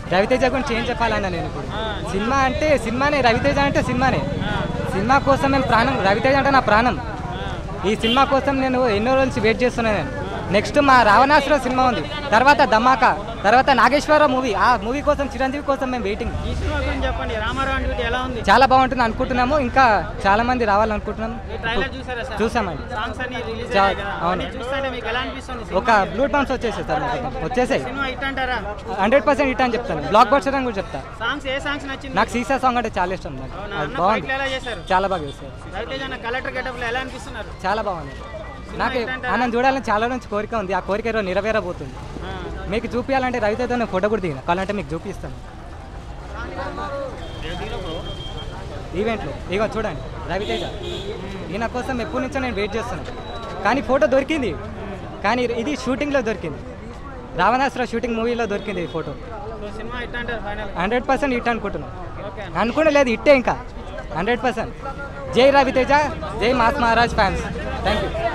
రవితేజ గురించి ఏం చెప్పాలన్నా నేను ఇప్పుడు ఆ. సినిమా అంటే సినిమానే రవితేజ అంటే సినిమానే ఆ, సినిమా కోసం మేము ప్రాణం రవితేజ అంటే నా ప్రాణం ఆ. ఈ సినిమా కోసం నేను ఎన్నో రోజుల నుంచి వెయిట్ చేస్తున్నాను నేను నెక్స్ట్ మా రావణాసురం సినిమా ఉంది తర్వాత ధమాకా తర్వాత నాగేశ్వరరావు మూవీ ఆ మూవీ కోసం చిరంజీవి కోసం మేము వెయిటింగ్ ఈ సినిమా గురించి చెప్పండి రామారావు డ్యూటీ ఎలా ఉంది చాలా బాగుంటుంది అనుకుంటున్నాము ఇంకా చాలా మంది రావాలనుకుంటున్నాము ఈ ట్రైలర్ చూసారా సార్ చూసామండి సాంగ్స్ అన్ని రిలీజ్ చా- అయ్యాయి కదా అవును. అవన్నీ చూస్తుంటే మీకు ఎలా అనిపిస్తుంది ఒక బ్లూ టాన్స్ వచ్చేసాయి సార్ మాకు. వచ్చేసాయి సినిమా హిట్ అంటారా హండ్రెడ్ పర్సెంట్ ఇట్ అని చెప్తాను బ్లాక్ బస్టర్ అని కూడా చెప్తా సాంగ్స్ ఏ సాంగ్స్ నచ్చింది నాకు సీసా సాంగ్ అంటే చాలా ఇష్టం నాకు అవునా? అది అన్న బాగుంది ఫైట్లు ఎలా చేశారు చాలా బాగా చేస్తారు రవితేజ అన్న కలెక్టర్ గెటప్ లో ఎలా అనిపిస్తున్నారు చాలా బాగుంది నాకు hit అంటారా? ఆనంద్ చూడాలని చాలా నుంచి కోరిక ఉంది ఆ కోరిక ఈరోజు నెరవేరబోతుంది ఆ. మీకు చూపించాలంటే రవితేజ నేను ఫోటో కూడా దిగిన కావాలంటే మీకు చూపిస్తాను ఈవెంట్లో ఇగో చూడండి రవితేజ ఈయన కోసం ఎప్పటి నుంచో నేను వెయిట్ చేస్తున్నాను కానీ ఫోటో దొరికింది కానీ ఇది షూటింగ్లో దొరికింది రావణాసుర షూటింగ్ మూవీలో దొరికింది ఈ ఫోటో సో సినిమా హిట్ అంటారు ఫైనల్ హండ్రెడ్ పర్సెంట్ హిట్ అనుకుంటున్నాను ఓకే అనుకునే లేదు ఇట్టే ఇంకా హండ్రెడ్ పర్సెంట్ జై రవితేజ జై mass Maharaj fans thank you